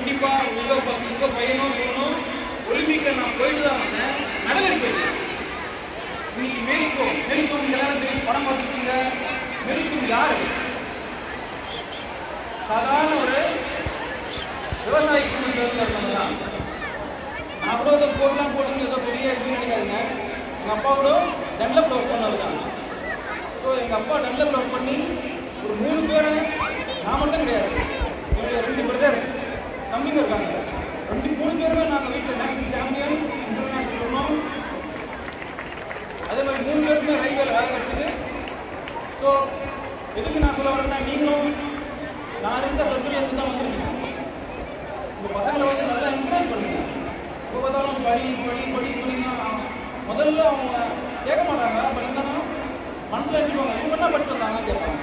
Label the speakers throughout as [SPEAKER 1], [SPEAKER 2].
[SPEAKER 1] கண்டிப்பா உங்க பசங்க உங்க பையனும் பொண்ணும் ஒலிம்பிக்ல நான் போயிட்டு தான் வந்தேன் மெடல் எடுக்கிறது இன்னைக்கு மேரிக்கும் மேரிக்கும் எல்லாரும் தெரியும் படம் பார்த்துருக்கீங்க மேரிக்கும் யாரு சாதாரண ஒரு விவசாயி குடும்பத்தில் இருந்தவங்க தான் நான் கூட இதை போடலாம் போட்டு ஏதோ பெரிய இது நினைக்காதுங்க எங்கள் அப்பா கூட டெவலப் ஒர்க் பண்ணவர் தான் ஸோ எங்கள் அப்பா டெவலப் ஒர்க் பண்ணி ஒரு மூணு பேரை நான் மட்டும் கிடையாது என்னுடைய ரெண்டு பிரதர் தம்பிங்க இருக்காங்க ரெண்டு மூணு பேருமே நாங்கள் வீட்டில் நேஷனல் சாம்பியன் இன்டர்நேஷனல் பண்ணோம் அதே மாதிரி மூணு பேருமே ரயில்வேல வேலை கிடைச்சது ஸோ எதுக்கு நான் சொல்ல வரேன்னா நீங்களும் நான் இருந்த சர்க்குலேருந்து தான் வந்திருக்கீங்க இந்த பசங்களை வந்து நல்லா என்கரேஜ் பண்ணுங்க இப்போ பார்த்தாலும் படி படி படி படிங்கன்னா முதல்ல அவங்க கேட்க மாட்டாங்க பட் இருந்தாலும் மனசில் வச்சுக்குவாங்க இவங்க என்ன படிச்சு வந்தாங்கன்னு கேட்பாங்க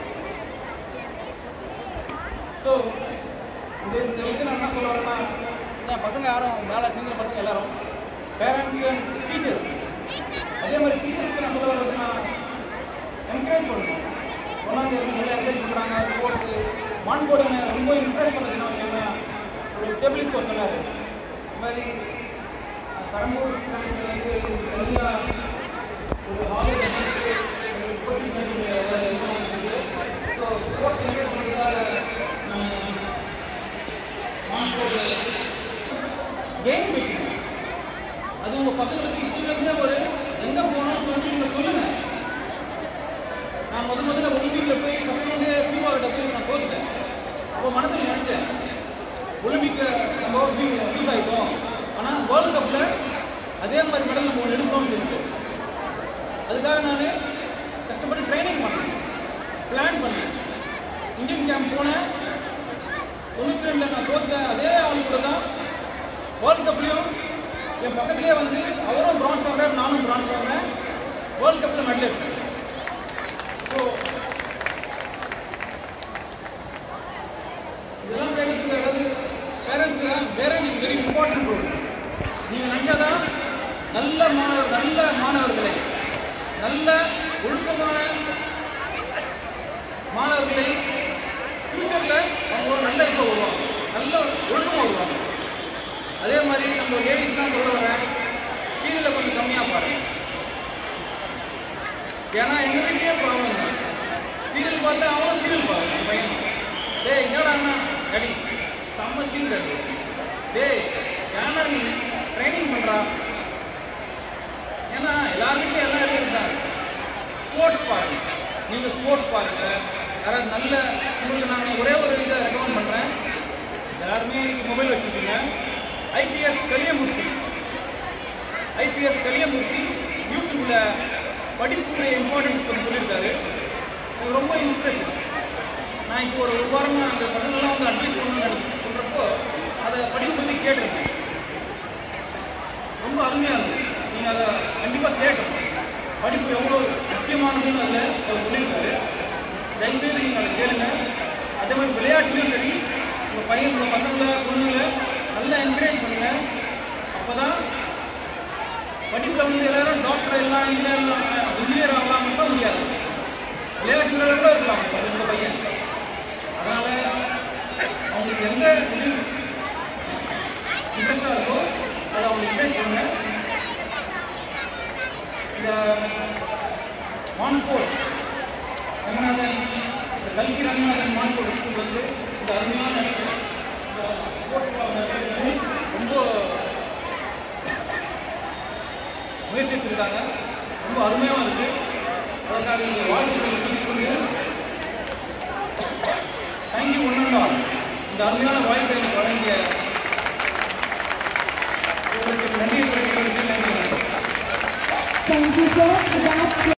[SPEAKER 1] ஸோ இந்த இந்த விஷயம் நான் என்ன சொல்ல வரேன்னா என் பசங்க யாரும் மேலே சின்ன பசங்க எல்லாரும் பேரண்ட்ஸ் அண்ட் டீச்சர்ஸ் அதே மாதிரி டீச்சர்ஸ்க்கு நான் சொல்ல வரதுன்னா என்கரேஜ் பண்ணணும் ஒன்றாந்து நிறைய என்கரேஜ் பண்ணுறாங்க ஸ்போர்ட்ஸு மான் போர்டு என்ன ரொம்ப இன்ட்ரெஸ்ட் பண்ணதுன்னா என்ன ஒரு டேபிள் ஸ்கோர் சொன்னார் இந்த மாதிரி அஹ், பெரம்பூர் வந்து தனியாக ஒரு ஹாலில் coaching centre so sports encourage பண்ணுறதுக்காக மான் போர்டு கேம் வைக்கணும் அது உங்க பசங்களுக்கு இப்போலேருந்து ஒரு எங்க போகணும்னு சொல்லி நீங்க சொல்லுங்க நான் முத முதல்ல ஒலிம்பிக்ல போய் ஃபர்ஸ்ட் வந்து தீபா கிட்ட போய் நான் தோத்துட்டேன் அப்போ மனசுல நினைச்சேன் ஒலிம்பிக்ல நம்ம யூஸ் ஆயிட்டோம் ஆனா வேர்ல்ட் கப்ல அதே மாதிரி மெடல் நம்ம ஒன்று எடுக்கணும்னு சொல்லிட்டு அதுக்காக நான் கஷ்டப்பட்டு ட்ரைனிங் பண்ணேன் பிளான் பண்ணேன் இந்தியன் கேம்ப் போனேன் தொண்ணூற்றி ரெண்டில் நான் தோத்தேன் அதே ஆள் கூட தான் வேர்ல்ட் கப்லையும் என் பக்கத்துலேயே வந்து அவரும் பிரான்ஸ் வாங்குறாரு நானும் பிரான்ஸ் வாங்குறேன் வேர்ல்ட் கப்பில் மெடல் எடுத்தேன் ஸோ இதெல்லாம் கேட்கறதுக்கு அதாவது பேரண்ட்ஸ்க்கு parents is very important role நீங்கள் நினச்சாதான் நல்ல மாணவர் நல்ல மாணவர்களை நல்ல ஒழுக்கமான மாணவர்களை ஃபியூச்சரில் அவங்க ஒரு நல்ல இப்போ வருவாங்க நல்ல ஒழுக்கமாக வருவாங்க அதே மாதிரி நம்ம லேடிஸ் தான் சொல்ல வரேன் சீரியலை கொஞ்சம் கம்மியாக பாருங்க ஏன்னா எங்க வீட்லயே ப்ராப்ளம் தான் சீரியல் பார்த்தா அவனும் சீரியல் பாருங்க என் பையன் டேய் என்னடா அண்ணா அடி செம்ம சீரியல் டேய் ஏன்னா நீ ட்ரைனிங் பண்றா ஏன்னா எல்லாருமே எல்லாம் இருக்குது தான் ஸ்போர்ட்ஸ் பாருங்க நீங்க ஸ்போர்ட்ஸ் பாருங்க யாராவது நல்ல உங்களுக்கு நான் ஒரே ஒரு இதை ரெக்கமெண்ட் பண்றேன் எல்லாருமே இன்னைக்கு மொபைல் வச்சுருக்கீங்க ஐபிஎஸ் கலியமூர்த்தி ஐபிஎஸ் கலியமூர்த்தி யூடியூப்ல படிப்புடைய இம்பார்ட்டன்ஸ் கொஞ்சம் சொல்லியிருக்காரு எனக்கு ரொம்ப இன்ஸ்பிரேஷன் நான் இப்போ ஒரு ஒரு வாரமாக அந்த பசங்களாம் வந்து அட்வைஸ் பண்ணணும்னு சொல்கிறப்போ அதை படிப்பு பற்றி கேட்டிருக்கேன் ரொம்ப அருமையாக இருந்தது நீங்கள் அதை கண்டிப்பாக கேட்கணும் படிப்பு எவ்வளோ முக்கியமானதுன்னு அதில் அவர் சொல்லியிருக்காரு தயவுசெய்து நீங்கள் அதை கேளுங்க அதே மாதிரி விளையாட்டுலையும் சரி உங்கள் பையனோட பசங்களை பொண்ணுங்களை நல்லா என்கரேஜ் பண்ணுங்க அப்போ தான் படிப்பில் வந்து எல்லாரும் டாக்டர் எல்லாம் இன்ஜினியர் இன்ஜினியர் ஆகலாம் மட்டும் முடியாது விளையாட்டு வீரர் கூட இருக்கலாம் உங்க இந்த பையன் அதனால அவங்களுக்கு எந்த இது இன்ட்ரெஸ்டாக இருக்கோ அதை அவங்களுக்கு இன்ட்ரெஸ்ட் பண்ணுங்க இந்த மான்கோட் ரங்கநாதன் இந்த கல்வி ரங்கநாதன் மான்கோட் ஸ்கூல் வந்து இந்த அருமையான இந்த sport club நடத்துறதுக்கு ரொம்ப முயற்சி எடுத்திருக்காங்க ரொம்ப அருமையாக இருக்கு அதற்காக இந்த வாழ்த்துக்களை தெரிவித்துக்கொண்டு தேங்க்யூ ஒன்றுண்டா இந்த அருமையான வாய்ப்பை எனக்கு வழங்கிய உங்களுக்கு நன்றி தெரிவித்துக் கொள்கிறேன். நன்றி
[SPEAKER 2] Thank you, sir, for that.